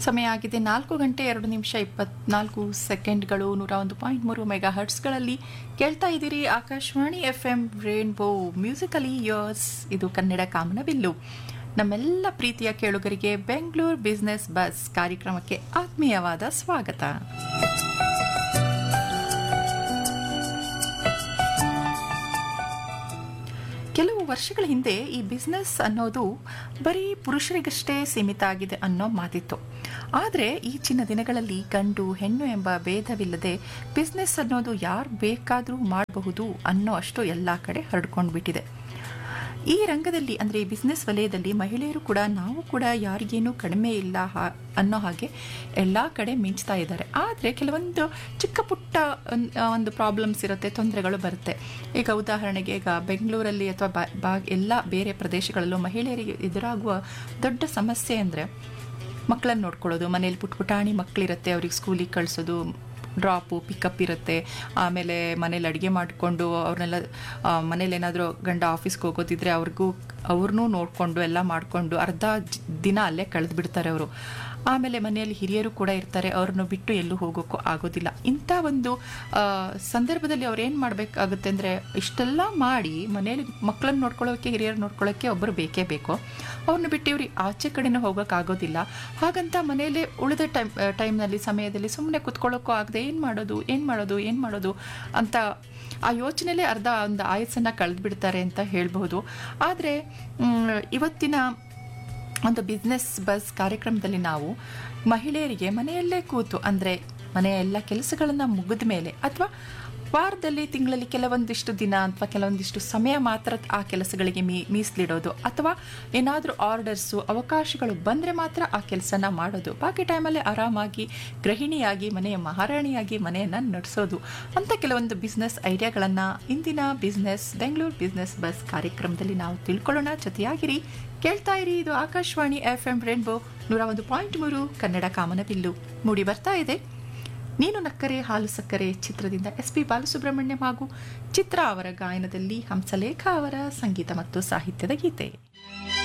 ಸಮಯ ಆಗಿದೆ ನಾಲ್ಕು ಗಂಟೆ ಎರಡು ನಿಮಿಷ ಇಪ್ಪತ್ನಾಲ್ಕು ಸೆಕೆಂಡ್ಗಳು ನೂರ ಒಂದು ಪಾಯಿಂಟ್ ಮೂರು ಮೆಗಾ ಹರ್ಟ್ಸ್ಗಳಲ್ಲಿ ಕೇಳ್ತಾ ಇದ್ದೀರಿ Akashvani F M rainbow musically yours ಇದು ಕನ್ನಡ ಕಾಮನಬಿಲ್ಲು ನಮ್ಮೆಲ್ಲ ಪ್ರೀತಿಯ ಕೇಳುಗರಿಗೆ ಬೆಂಗಳೂರು ಬಿಸ್ನೆಸ್ ಬಸ್ ಕಾರ್ಯಕ್ರಮಕ್ಕೆ ಆತ್ಮೀಯವಾದ ಸ್ವಾಗತ ಕೆಲವು ವರ್ಷಗಳ ಹಿಂದೆ ಈ ಬಿಸ್ನೆಸ್ ಅನ್ನೋದು ಬರೀ ಪುರುಷರಿಗಷ್ಟೇ ಸೀಮಿತ ಆಗಿದೆ ಅನ್ನೋ ಮಾತಿತ್ತು ಆದರೆ ಈಚಿನ ದಿನಗಳಲ್ಲಿ ಗಂಡು ಹೆಣ್ಣು ಎಂಬ ಭೇದವಿಲ್ಲದೆ ಬಿಸ್ನೆಸ್ ಅನ್ನೋದು ಯಾರು ಬೇಕಾದರೂ ಮಾಡಬಹುದು ಅನ್ನೋ ಅಷ್ಟು ಎಲ್ಲ ಕಡೆ ಹರಡ್ಕೊಂಡು ಬಿಟ್ಟಿದೆ ಈ ರಂಗದಲ್ಲಿ ಅಂದರೆ ಈ ಬಿಸ್ನೆಸ್ ವಲಯದಲ್ಲಿ ಮಹಿಳೆಯರು ಕೂಡ ನಾವು ಕೂಡ ಯಾರಿಗೇನೂ ಕಡಿಮೆ ಇಲ್ಲ ಹಾ ಅನ್ನೋ ಹಾಗೆ ಎಲ್ಲ ಕಡೆ ಮಿಂಚ್ತಾ ಇದ್ದಾರೆ ಆದರೆ ಕೆಲವೊಂದು ಚಿಕ್ಕ ಪುಟ್ಟ ಒಂದ್- ಒಂದು ಪ್ರಾಬ್ಲಮ್ಸ್ ಇರುತ್ತೆ ತೊಂದರೆಗಳು ಬರುತ್ತೆ ಈಗ ಉದಾಹರಣೆಗೆ ಈಗ ಬೆಂಗಳೂರಲ್ಲಿ ಅಥವಾ ಬಾ ಬಾ ಎಲ್ಲ ಬೇರೆ ಪ್ರದೇಶಗಳಲ್ಲೂ ಮಹಿಳೆಯರಿಗೆ ಎದುರಾಗುವ ದೊಡ್ಡ ಸಮಸ್ಯೆ ಅಂದರೆ ಮಕ್ಕಳನ್ನ ನೋಡ್ಕೊಳ್ಳೋದು ಮನೇಲಿ ಪುಟ್ ಪುಟಾಣಿ ಮಕ್ಕಳಿರುತ್ತೆ ಅವ್ರಿಗೆ ಸ್ಕೂಲಿಗೆ ಕಳಿಸೋದು ಡ್ರಾಪು ಪಿಕಪ್ ಇರುತ್ತೆ ಆಮೇಲೆ ಮನೇಲಿ ಅಡುಗೆ ಮಾಡಿಕೊಂಡು ಅವ್ರನ್ನೆಲ್ಲ ಮನೇಲಿ ಏನಾದರೂ ಗಂಡ ಆಫೀಸ್ಗೆ ಹೋಗೋದಿದ್ರೆ ಅವ್ರಿಗೂ ಅವ್ರನ್ನೂ ನೋಡಿಕೊಂಡು ಎಲ್ಲ ಮಾಡಿಕೊಂಡು ಅರ್ಧ ಜ- ದಿನ ಅಲ್ಲೇ ಕಳೆದು ಬಿಡ್ತಾರೆ ಅವರು ಆಮೇಲೆ ಮನೆಯಲ್ಲಿ ಹಿರಿಯರು ಕೂಡ ಇರ್ತಾರೆ ಅವ್ರನ್ನ ಬಿಟ್ಟು ಎಲ್ಲೂ ಹೋಗೋಕ್ಕೂ ಆಗೋದಿಲ್ಲ ಇಂಥ ಒಂದು ಆ, ಸಂದರ್ಭದಲ್ಲಿ ಅವ್ರು ಏನು ಮಾಡಬೇಕಾಗುತ್ತೆ ಅಂದರೆ ಇಷ್ಟೆಲ್ಲ ಮಾಡಿ ಮನೇಲಿ ಮಕ್ಕಳನ್ನ ನೋಡ್ಕೊಳ್ಳೋಕ್ಕೆ ಹಿರಿಯರು ನೋಡ್ಕೊಳ್ಳೋಕ್ಕೆ ಒಬ್ಬರು ಬೇಕೇ ಬೇಕು ಅವ್ರನ್ನ ಬಿಟ್ಟು ಇವ್ರಿಗೆ ಆಚೆ ಕಡೆನೂ ಹೋಗೋಕ್ಕಾಗೋದಿಲ್ಲ ಹಾಗಂತ ಮನೆಯಲ್ಲೇ ಉಳಿದ ಟೈಮ್ ಟೈಮ್ನಲ್ಲಿ ಸಮಯದಲ್ಲಿ ಸುಮ್ಮನೆ ಕುತ್ಕೊಳ್ಳೋಕ್ಕೂ ಆಗದೆ ಏನು ಮಾಡೋದು ಏನು ಮಾಡೋದು ಏನು ಮಾಡೋದು ಅಂತ ಆ ಯೋಚನೆಲೇ ಅರ್ಧ ಒಂದು ಆಯಸ್ಸನ್ನು ಕಳೆದು ಬಿಡ್ತಾರೆ ಅಂತ ಹೇಳ್ಬಹುದು ಆದರೆ ಇವತ್ತಿನ ಒಂದು ಬಿಸ್ನೆಸ್ ಬಸ್ ಕಾರ್ಯಕ್ರಮದಲ್ಲಿ ನಾವು ಮಹಿಳೆಯರಿಗೆ ಮನೆಯಲ್ಲೇ ಕೂತು ಅಂದರೆ ಮನೆಯ ಎಲ್ಲ ಕೆಲಸಗಳನ್ನು ಮುಗಿದ ಮೇಲೆ ಅಥವಾ ವಾರದಲ್ಲಿ ತಿಂಗಳಲ್ಲಿ ಕೆಲವೊಂದಿಷ್ಟು ದಿನ ಅಥವಾ ಕೆಲವೊಂದಿಷ್ಟು ಸಮಯ ಮಾತ್ರ ಆ ಕೆಲಸಗಳಿಗೆ ಮೀ ಮೀಸಲಿಡೋದು ಅಥವಾ ಏನಾದರೂ ಆರ್ಡರ್ಸು ಅವಕಾಶಗಳು ಬಂದರೆ ಮಾತ್ರ ಆ ಕೆಲಸನ ಮಾಡೋದು ಬಾಕಿ ಟೈಮಲ್ಲಿ ಆರಾಮಾಗಿ ಗೃಹಿಣಿಯಾಗಿ ಮನೆಯ ಮಹಾರಾಣಿಯಾಗಿ ಮನೆಯನ್ನು ನಡೆಸೋದು ಅಂತ ಕೆಲವೊಂದು ಬಿಸ್ನೆಸ್ ಐಡಿಯಾಗಳನ್ನು ಇಂದಿನ ಬಿಸ್ನೆಸ್ ಬೆಂಗಳೂರು ಬಿಸ್ನೆಸ್ ಬಸ್ ಕಾರ್ಯಕ್ರಮದಲ್ಲಿ ನಾವು ತಿಳ್ಕೊಳ್ಳೋಣ ಜೊತೆಯಾಗಿರಿ ಕೇಳ್ತಾ ಇರಿ ಇದು ಆಕಾಶವಾಣಿ ಎಫ್ ಎಂ ರೇನ್ಬೋ ನೂರ ಒಂದು ಪಾಯಿಂಟ್ ಮೂರು ಕನ್ನಡ ಕಾಮನಬಿಲ್ಲು ಮೂಡಿ ಬರ್ತಾ ಇದೆ ನೀನು ನಕ್ಕರೆ ಹಾಲು ಸಕ್ಕರೆ ಚಿತ್ರದಿಂದ ಎಸ್ ಪಿ ಬಾಲಸುಬ್ರಹ್ಮಣ್ಯಂ ಹಾಗೂ ಚಿತ್ರ ಅವರ ಗಾಯನದಲ್ಲಿ ಹಂಸಲೇಖ ಅವರ ಸಂಗೀತ ಮತ್ತು ಸಾಹಿತ್ಯದ ಗೀತೆ